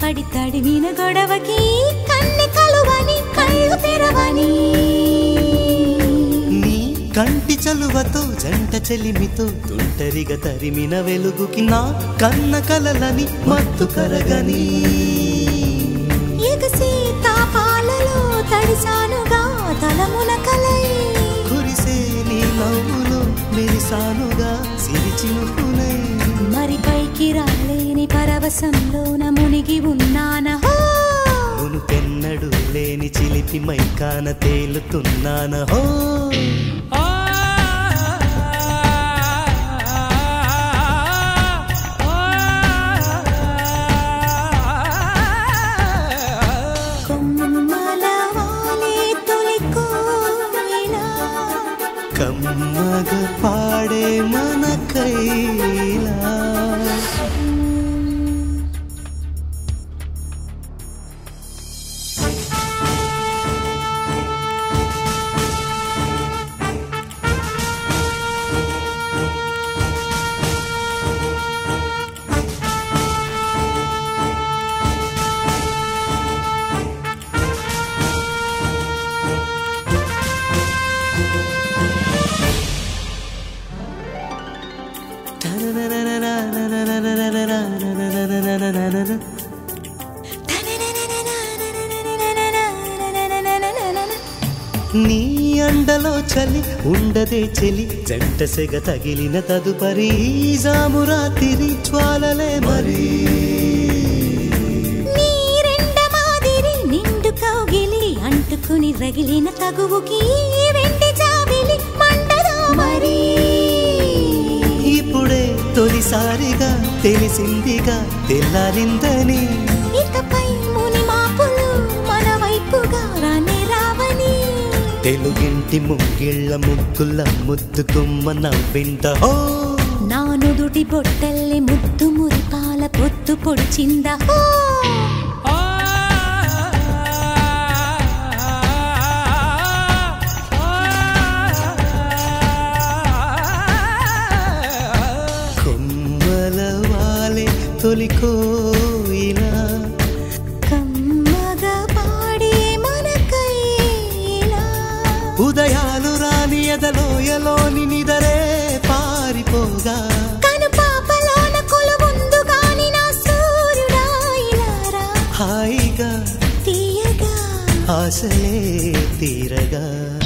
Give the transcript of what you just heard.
పడి తడిమిన గొడవకి కన్నె కలువని కళ్ళు తెరవని నీ కంటి చలువతో జంట చెలిమితో తుంటరిగా తరిమిన వెలుగుకి నా కన్న కలలని మత్తు కరగని ఎగసి తాపాలలో తడిసానుగా తలమున కలై కురిసే నీ నవ్వులో మెరిసానుగా సిరిచినుకునై మరి పైకి రాలేని పరవశంలోన మునిగి ఉన్నానహో మునుపెన్నడు లేని చిలిపి మైకాన తేలుతున్నానహో కొమ్మల వాలే తొలి కోయిలా కమ్మగ పాడే మన కైలా నీ అండలో చలి ఉండదే చెలి జంట సెగ తగిలిన తదుపరి ఈ జామురాతిరి జ్వాలలే మరి నీరెండ మాదిరి నిండు కౌగిలి అంటుకుని రగిలిన తగువుకి ఈ వెండి జాబిలి మండదా మరి ఇప్పుడే తొలిసారిగా తెలిసిందిగా తెల్లారిందని ఇకపై ముని మాపులు మన వైపుగా రానే రావని తెలుగింటి ముగ్గిళ్ళ ముగ్గుల ముద్దుకుమ్మ నవ్వింద హో నా నుదుటి బొట్టల్లి ముద్దు మురిపాల పొత్తు పొడిచిందా హో! కొమ్మల వాలే తొలి కోయిలా కమ్మగా పాడే మన కైలా ఉదయాలు రాని ఎదలోయలోని నిదరే పారిపోగా కను పాపలోన కొలువుందు గాని నా సూర్యుడా ఇలారా హాయిగా తీయగా ఆశలే తీరగా